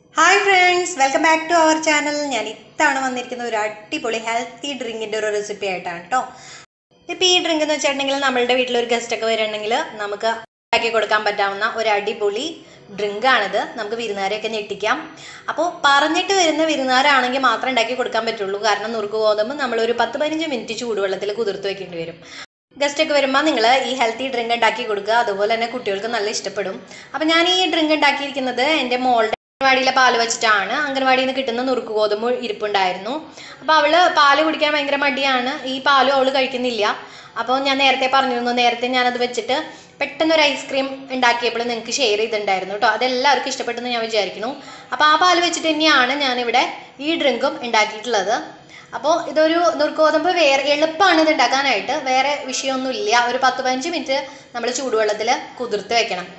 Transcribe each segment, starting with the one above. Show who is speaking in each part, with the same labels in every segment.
Speaker 1: hi friends welcome back to our channel ഞാൻ ഇത്തവണ വന്നിരിക്കുന്ന ഒരു അടിപൊളി ഹെൽത്തി ഡ്രിങ്കിൻ്റെ ഒരു റെസിപ്പി ആയിട്ടാണ് കേട്ടോ ഇപ്പം ഈ ഡ്രിങ്ക് എന്ന് വെച്ചിട്ടുണ്ടെങ്കിൽ നമ്മളുടെ വീട്ടിൽ ഒരു ഗസ്റ്റ് ഒക്കെ വരികയാണെങ്കിൽ നമുക്ക് ഉണ്ടാക്കി കൊടുക്കാൻ പറ്റാവുന്ന ഒരു അടിപൊളി ഡ്രിങ്കാണിത് നമുക്ക് വിരുന്നുകാരെയൊക്കെ ഞെട്ടിക്കാം അപ്പോൾ പറഞ്ഞിട്ട് വരുന്ന വിരുന്നുകാരാണെങ്കിൽ മാത്രം ഉണ്ടാക്കി കൊടുക്കാൻ പറ്റുള്ളൂ കാരണം നുറുക്ക് ഗോതമ്പ് നമ്മളൊരു പത്ത് പതിനഞ്ച് മിനിറ്റ് ചൂടുവെള്ളത്തിൽ കുതിർത്ത് വെക്കേണ്ടി വരും ഗസ്റ്റ് ഒക്കെ വരുമ്പോൾ നിങ്ങൾ ഈ ഹെൽത്തി ഡ്രിങ്ക് ഉണ്ടാക്കി കൊടുക്കുക അതുപോലെ തന്നെ കുട്ടികൾക്ക് നല്ല ഇഷ്ടപ്പെടും അപ്പം ഞാൻ ഈ ഡ്രിങ്ക് ഉണ്ടാക്കിയിരിക്കുന്നത് എൻ്റെ മോളുടെ അംഗൻവാടിയിലെ പാല് വെച്ചിട്ടാണ് അംഗൻവാടിയിൽ നിന്ന് കിട്ടുന്ന നുറുക്ക് ഗോതമ്പ് ഇരിപ്പുണ്ടായിരുന്നു അപ്പോൾ അവള് പാല് കുടിക്കാൻ ഭയങ്കര മടിയാണ് ഈ പാലും അവള് കഴിക്കുന്നില്ല അപ്പോൾ ഞാൻ നേരത്തെ പറഞ്ഞിരുന്നു നേരത്തെ ഞാനത് വെച്ചിട്ട് പെട്ടെന്ന് ഒരു ഐസ്ക്രീം ഉണ്ടാക്കിയപ്പോൾ നിങ്ങൾക്ക് ഷെയർ ചെയ്തിട്ടുണ്ടായിരുന്നു കേട്ടോ അതെല്ലാവർക്കും ഇഷ്ടപ്പെട്ടെന്ന് ഞാൻ വിചാരിക്കുന്നു അപ്പോൾ ആ പാല് വെച്ചിട്ട് തന്നെയാണ് ഞാനിവിടെ ഈ ഡ്രിങ്കും ഉണ്ടാക്കിയിട്ടുള്ളത് അപ്പോൾ ഇതൊരു നുറുക്കോതമ്പ് വേറെ എളുപ്പമാണ് ഇത് ഉണ്ടാക്കാനായിട്ട് വേറെ വിഷയമൊന്നുമില്ല ഒരു പത്ത് പതിനഞ്ച് മിനിറ്റ് നമ്മൾ ചൂടുവെള്ളത്തിൽ കുതിർത്ത് വെക്കണം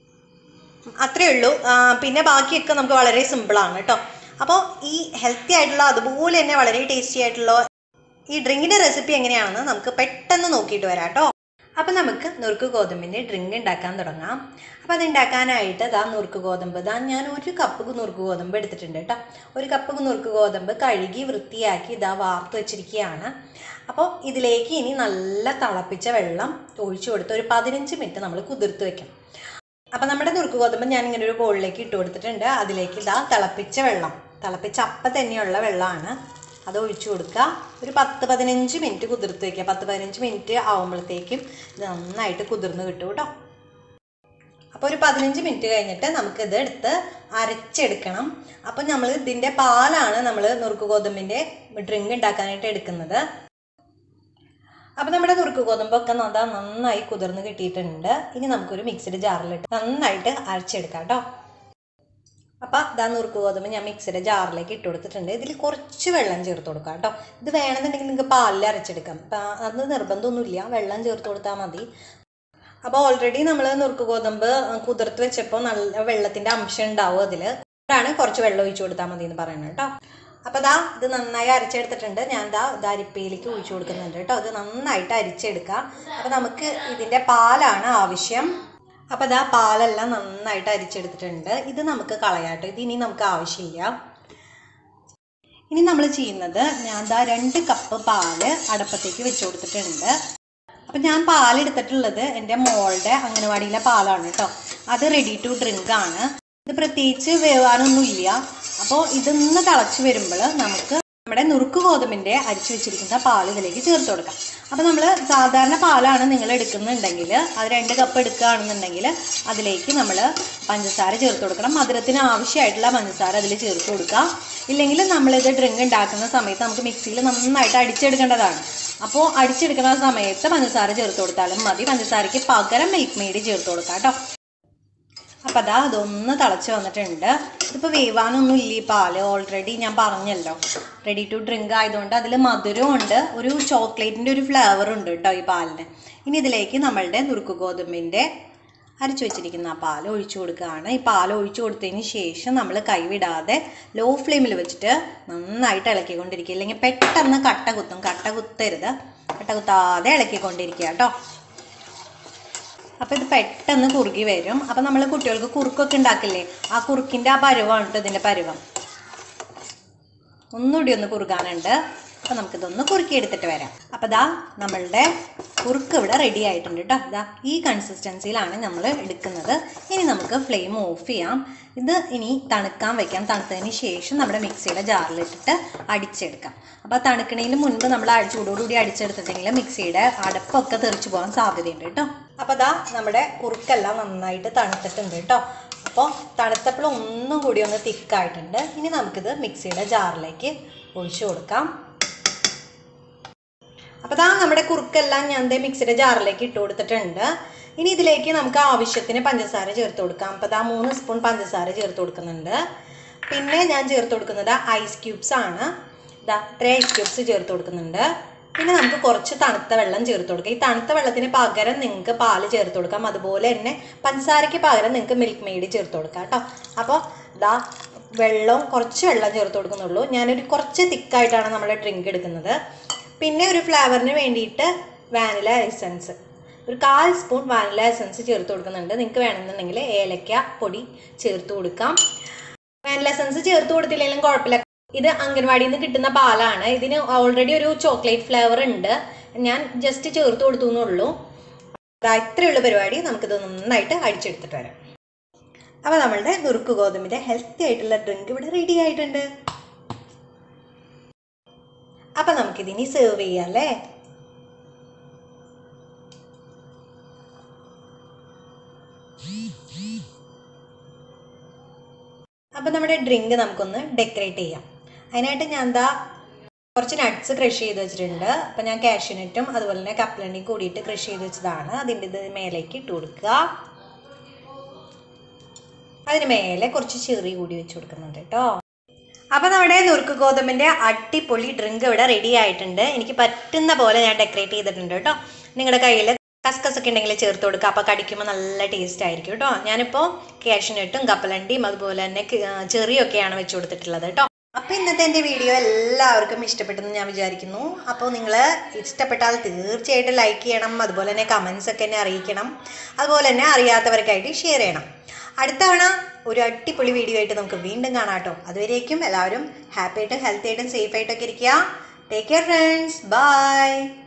Speaker 1: അത്രേ ഉള്ളൂ ആ, പിന്നെ ബാക്കിയൊക്കെ നമുക്ക് വളരെ സിമ്പിളാണ് കേട്ടോ അപ്പോൾ ഈ ഹെൽത്തി ആയിട്ടുള്ള അതുപോലെ തന്നെ വളരെ ടേസ്റ്റി ആയിട്ടുള്ള ഈ ഡ്രിങ്കിൻ്റെ റെസിപ്പി എങ്ങനെയാണെന്ന് നമുക്ക് പെട്ടെന്ന് നോക്കിയിട്ട് വരാം കേട്ടോ അപ്പോൾ നമുക്ക് നുറുക്ക് ഗോതമ്പിൻ്റെ ഡ്രിങ്ക് ഉണ്ടാക്കാൻ തുടങ്ങാം അപ്പോൾ അത് ഉണ്ടാക്കാനായിട്ട് ദാ നുറുക്ക് ഗോതമ്പ് ദാ ഞാൻ ഒരു കപ്പ് നുറുക്ക് ഗോതമ്പ് എടുത്തിട്ടുണ്ട് കേട്ടോ ഒരു കപ്പ് നുറുക്ക് ഗോതമ്പ് കഴുകി വൃത്തിയാക്കി ഇതാ വാർത്ത് വെച്ചിരിക്കുകയാണ് അപ്പോൾ ഇതിലേക്ക് ഇനി നല്ല തിളപ്പിച്ച വെള്ളം ഒഴിച്ചു കൊടുത്ത് ഒരു പതിനഞ്ച് മിനിറ്റ് നമ്മൾ കുതിർത്ത് വെക്കണം അപ്പം നമ്മുടെ നുറുക്ക് ഗോതമ്പ് ഞാൻ ഇങ്ങനെ ഒരു ബോളിലേക്ക് ഇട്ട് കൊടുത്തിട്ടുണ്ട് അതിലേക്ക് ഇതാ തിളപ്പിച്ച വെള്ളം തിളപ്പിച്ച അപ്പം തന്നെയുള്ള വെള്ളമാണ് അത് ഒഴിച്ചു കൊടുക്കുക ഒരു പത്ത് പതിനഞ്ച് മിനിറ്റ് കുതിർത്ത് വയ്ക്കുക പത്ത് പതിനഞ്ച് മിനിറ്റ് ആവുമ്പോഴത്തേക്കും ഇത് നന്നായിട്ട് കുതിർന്ന് കിട്ടും കേട്ടോ അപ്പോൾ ഒരു പതിനഞ്ച് മിനിറ്റ് കഴിഞ്ഞിട്ട് നമുക്കിത് എടുത്ത് അരച്ചെടുക്കണം അപ്പോൾ നമ്മൾ ഇതിൻ്റെ പാലാണ് നമ്മൾ നുറുക്ക് ഗോതമ്പിൻ്റെ ഡ്രിങ്ക് ഉണ്ടാക്കാനായിട്ട് എടുക്കുന്നത് അപ്പോൾ നമ്മുടെ നുറുക്ക് ഗോതമ്പൊക്കെ നന്നാ നന്നായി കുതിർന്ന് കിട്ടിയിട്ടുണ്ട് ഇനി നമുക്കൊരു മിക്സിഡ് ജാറിലിട്ട് നന്നായിട്ട് അരച്ചെടുക്കാം കേട്ടോ അപ്പം ഇതാ നുറുക്ക് ഗോതമ്പ് ഞാൻ മിക്സിയുടെ ജാറിലേക്ക് ഇട്ട് കൊടുത്തിട്ടുണ്ട് ഇതിൽ കുറച്ച് വെള്ളം ചേർത്ത് കൊടുക്കാം കേട്ടോ ഇത് വേണമെന്നുണ്ടെങ്കിൽ നിങ്ങൾക്ക് പാലിൽ അരച്ചെടുക്കാം അപ്പം അത് നിർബന്ധമൊന്നുമില്ല വെള്ളം ചേർത്ത് കൊടുത്താൽ മതി അപ്പോൾ ഓൾറെഡി നമ്മൾ നുറുക്ക് ഗോതമ്പ് കുതിർത്ത് വെച്ചപ്പോൾ നല്ല വെള്ളത്തിൻ്റെ അംശം ഉണ്ടാവും അതിൽ അതാണ് കുറച്ച് വെള്ളം ഒഴിച്ചു കൊടുത്താൽ മതി എന്ന് പറയുന്നത് കേട്ടോ അപ്പോൾ ദാ ഇത് നന്നായി അരച്ചെടുത്തിട്ടുണ്ട് ഞാൻ ദാ ഇത് അരിപ്പയിലേക്ക് ഒഴിച്ചു കൊടുക്കുന്നുണ്ട് കേട്ടോ ഇത് നന്നായിട്ട് അരിച്ചെടുക്കാം അപ്പോൾ നമുക്ക് ഇതിൻ്റെ പാലാണ് ആവശ്യം അപ്പോൾ ദാ പാലെല്ലാം നന്നായിട്ട് അരിച്ചെടുത്തിട്ടുണ്ട് ഇത് നമുക്ക് കളയാട്ടോ ഇത് ഇനി നമുക്ക് ആവശ്യമില്ല ഇനി നമ്മൾ ചെയ്യുന്നത് ഞാൻ ദാ രണ്ട് കപ്പ് പാല് അടപ്പത്തേക്ക് വെച്ച് കൊടുത്തിട്ടുണ്ട് അപ്പം ഞാൻ പാലെടുത്തിട്ടുള്ളത് എൻ്റെ മോളുടെ അംഗനവാടിയിലെ പാലാണ് കേട്ടോ അത് റെഡി ടു ഡ്രിങ്ക് ആണ് ഇത് പ്രത്യേകിച്ച് വേവാനൊന്നുമില്ല അപ്പോൾ ഇതൊന്ന് തിളച്ച് വരുമ്പോൾ നമുക്ക് നമ്മുടെ നുറുക്ക് ഗോതമ്പിൻ്റെ അരിച്ചു വെച്ചിരിക്കുന്ന പാൽ ഇതിലേക്ക് ചേർത്ത് കൊടുക്കാം അപ്പോൾ നമ്മൾ സാധാരണ പാലാണ് നിങ്ങൾ എടുക്കുന്നുണ്ടെങ്കിൽ അത് രണ്ട് കപ്പ് എടുക്കുകയാണെന്നുണ്ടെങ്കിൽ അതിലേക്ക് നമ്മൾ പഞ്ചസാര ചേർത്ത് കൊടുക്കണം മധുരത്തിന് ആവശ്യമായിട്ടുള്ള പഞ്ചസാര അതിൽ ചേർത്ത് കൊടുക്കുക ഇല്ലെങ്കിൽ നമ്മളിത് ഡ്രിങ്ക് ഉണ്ടാക്കുന്ന സമയത്ത് നമുക്ക് മിക്സിയിൽ നന്നായിട്ട് അടിച്ചെടുക്കേണ്ടതാണ് അപ്പോൾ അടിച്ചെടുക്കുന്ന സമയത്ത് പഞ്ചസാര ചേർത്ത് കൊടുത്താലും മതി പഞ്ചസാരയ്ക്ക് പകരം മിൽക്ക് മെയ്ഡ് ചേർത്ത് കൊടുക്കാം കേട്ടോ അപ്പം അതാ അതൊന്ന് തിളച്ച് വന്നിട്ടുണ്ട് ഇതിപ്പോൾ വേവാനൊന്നും ഇല്ല ഈ പാല് ഓൾറെഡി ഞാൻ പറഞ്ഞല്ലോ റെഡി ടു ഡ്രിങ്ക് ആയതുകൊണ്ട് അതിൽ മധുരവും ഉണ്ട് ഒരു ചോക്ലേറ്റിൻ്റെ ഒരു ഫ്ലേവർ ഉണ്ട് കേട്ടോ ഈ പാലിന് ഇനി ഇതിലേക്ക് നമ്മളുടെ നുറുക്ക് ഗോതമ്പിൻ്റെ അരച്ചു വെച്ചിരിക്കുന്ന ആ പാൽ ഒഴിച്ചു കൊടുക്കുകയാണ് ഈ പാൽ ഒഴിച്ചു കൊടുത്തതിന് ശേഷം നമ്മൾ കൈവിടാതെ ലോ ഫ്ലെയിമിൽ വെച്ചിട്ട് നന്നായിട്ട് ഇളക്കിക്കൊണ്ടിരിക്കുക ഇല്ലെങ്കിൽ പെട്ടെന്ന് കട്ട കുത്തും കട്ട കുത്തരുത് കട്ട കുത്താതെ ഇളക്കിക്കൊണ്ടിരിക്കുക കേട്ടോ അപ്പോൾ ഇത് പെട്ടെന്ന് കുറുകി വരും അപ്പോൾ നമ്മൾ കുട്ടികൾക്ക് കുറുക്കൊക്കെ ഉണ്ടാക്കില്ലേ ആ കുറുക്കിൻ്റെ ആ പരുവമാണ് കേട്ടോ ഇതിൻ്റെ പരുവം ഒന്നുകൂടി ഒന്ന് കുറുകാനുണ്ട് അപ്പോൾ നമുക്കിതൊന്ന് കുറുക്കി എടുത്തിട്ട് വരാം അപ്പോൾ ദാ നമ്മളുടെ കുറുക്ക് ഇവിടെ റെഡി ആയിട്ടുണ്ട് കേട്ടോ ദാ ഈ കൺസിസ്റ്റൻസിയിലാണ് നമ്മൾ എടുക്കുന്നത് ഇനി നമുക്ക് ഫ്ലെയിം ഓഫ് ചെയ്യാം ഇത് ഇനി തണുക്കാൻ വെക്കാം തണുത്തതിന് ശേഷം നമ്മുടെ മിക്സിയുടെ ജാറിലിട്ടിട്ട് അടിച്ചെടുക്കാം അപ്പോൾ തണുക്കണതിന് മുൻപ് നമ്മൾ ചൂടോടുകൂടി അടിച്ചെടുത്തിട്ടുണ്ടെങ്കിൽ മിക്സിയുടെ അടപ്പൊക്കെ തെറിച്ച് പോകാൻ സാധ്യതയുണ്ട് കേട്ടോ അപ്പോൾ ദാ നമ്മുടെ കുറുക്കെല്ലാം നന്നായിട്ട് തണുത്തിട്ടുണ്ട് കേട്ടോ അപ്പോൾ തണുത്തപ്പോൾ ഒന്നും കൂടി ഒന്ന് തിക്കായിട്ടുണ്ട് ഇനി നമുക്കിത് മിക്സിയുടെ ജാറിലേക്ക് ഒഴിച്ചു കൊടുക്കാം അപ്പോൾ ദാ നമ്മുടെ കുറുക്കെല്ലാം ഞാൻ ദേ മിക്സിയുടെ ജാറിലേക്ക് ഇട്ട് കൊടുത്തിട്ടുണ്ട് ഇനി ഇതിലേക്ക് നമുക്ക് ആവശ്യത്തിന് പഞ്ചസാര ചേർത്ത് കൊടുക്കാം അപ്പോൾ ദാ മൂന്ന് സ്പൂൺ പഞ്ചസാര ചേർത്ത് കൊടുക്കുന്നുണ്ട് പിന്നെ ഞാൻ ചേർത്ത് കൊടുക്കുന്നത് ഐസ് ക്യൂബ്സ് ആണ് ദാ ഇത്ര ഐസ് ക്യൂബ്സ് ചേർത്ത് കൊടുക്കുന്നുണ്ട് പിന്നെ നമുക്ക് കുറച്ച് തണുത്ത വെള്ളം ചേർത്ത് കൊടുക്കാം ഈ തണുത്ത വെള്ളത്തിന് പകരം നിങ്ങൾക്ക് പാല് ചേർത്ത് കൊടുക്കാം അതുപോലെ തന്നെ പഞ്ചസാരയ്ക്ക് പകരം നിങ്ങൾക്ക് മിൽക്ക് മെയ്ഡ് ചേർത്ത് കൊടുക്കാം കേട്ടോ അപ്പോൾ ദാ വെള്ളം കുറച്ച് വെള്ളം ചേർത്ത് കൊടുക്കുന്നുള്ളൂ ഞാനൊരു കുറച്ച് തിക്കായിട്ടാണ് നമ്മൾ ഡ്രിങ്ക് എടുക്കുന്നത് പിന്നെ ഒരു ഫ്ലേവറിന് വേണ്ടിയിട്ട് വാനില എസൻസ് ഒരു കാൽ സ്പൂൺ വാനില എസൻസ് ചേർത്ത് കൊടുക്കുന്നുണ്ട് നിങ്ങൾക്ക് വേണമെന്നുണ്ടെങ്കിൽ ഏലക്ക പൊടി ചേർത്ത് കൊടുക്കാം വാനില വാനില എസൻസ് ചേർത്ത് കൊടുത്തില്ലെങ്കിലും കുഴപ്പമില്ല ഇത് അംഗൻവാടിയിൽ നിന്ന് കിട്ടുന്ന പാലാണ് ഇതിന് ഓൾറെഡി ഒരു ചോക്ലേറ്റ് ഫ്ലേവർ ഉണ്ട് ഞാൻ ജസ്റ്റ് ചേർത്ത് കൊടുത്തു എന്നുള്ളൂ ദാ ഇത്രയുള്ള പരിപാടി നമുക്കിത് നന്നായിട്ട് അടിച്ചെടുത്തിട്ട് വരാം അപ്പോൾ നമ്മളുടെ നുറുക്ക് ഗോതമ്പിൻ്റെ ഹെൽത്തി ആയിട്ടുള്ള ഡ്രിങ്ക് ഇവിടെ റെഡി ആയിട്ടുണ്ട് അപ്പം നമുക്കിതിനി സെർവ് ചെയ്യാം അല്ലേ അപ്പം നമ്മുടെ ഡ്രിങ്ക് നമുക്കൊന്ന് ഡെക്കറേറ്റ് ചെയ്യാം അതിനായിട്ട് ഞാൻ എന്താ കുറച്ച് നട്ട്സ് ക്രഷ് ചെയ്ത് വെച്ചിട്ടുണ്ട് അപ്പം ഞാൻ കാഷ്യൂനട്ടും അതുപോലെ തന്നെ കപ്പലണ്ടിയും കൂടിയിട്ട് ക്രഷ് ചെയ്ത് വെച്ചതാണ് അതിൻ്റെ ഇത് മേലേക്ക് ഇട്ട് കൊടുക്കുക അതിന് മേലെ കുറച്ച് ചെറി കൂടി വെച്ച് കൊടുക്കുന്നുണ്ട് കേട്ടോ അപ്പോൾ നമ്മുടെ നുറുക്ക് ഗോതമ്പിൻ്റെ അടിപൊളി ഡ്രിങ്ക് ഇവിടെ റെഡി ആയിട്ടുണ്ട് എനിക്ക് പറ്റുന്ന പോലെ ഞാൻ ഡെക്കറേറ്റ് ചെയ്തിട്ടുണ്ട് കേട്ടോ നിങ്ങളുടെ കയ്യിൽ കസ്കസ് ഒക്കെ ഉണ്ടെങ്കിൽ ചേർത്ത് കൊടുക്കുക അപ്പോൾ കടിക്കുമ്പോൾ നല്ല ടേസ്റ്റ് ആയിരിക്കും കേട്ടോ ഞാനിപ്പോൾ കാഷ്യൂനട്ടും കപ്പലണ്ടിയും അതുപോലെ തന്നെ ചെറിയൊക്കെയാണ് വെച്ച് കൊടുത്തിട്ടുള്ളത് കേട്ടോ അപ്പോൾ ഇന്നത്തെ എൻ്റെ വീഡിയോ എല്ലാവർക്കും ഇഷ്ടപ്പെട്ടെന്ന് ഞാൻ വിചാരിക്കുന്നു അപ്പോൾ നിങ്ങൾ ഇഷ്ടപ്പെട്ടാൽ തീർച്ചയായിട്ടും ലൈക്ക് ചെയ്യണം അതുപോലെ തന്നെ കമൻസ് ഒക്കെ എന്നെ അറിയിക്കണം അതുപോലെ തന്നെ അറിയാത്തവർക്കായിട്ട് ഷെയർ ചെയ്യണം അടുത്ത തവണ ഒരു അടിപൊളി വീഡിയോ ആയിട്ട് നമുക്ക് വീണ്ടും കാണാം കേട്ടോ അതുവരേക്കും എല്ലാവരും ഹാപ്പി ആയിട്ടും ഹെൽത്തി ആയിട്ടും സേഫ് ആയിട്ടൊക്കെ ഇരിക്കുക ടേക്ക് കെയർ ഫ്രണ്ട്സ് ബൈ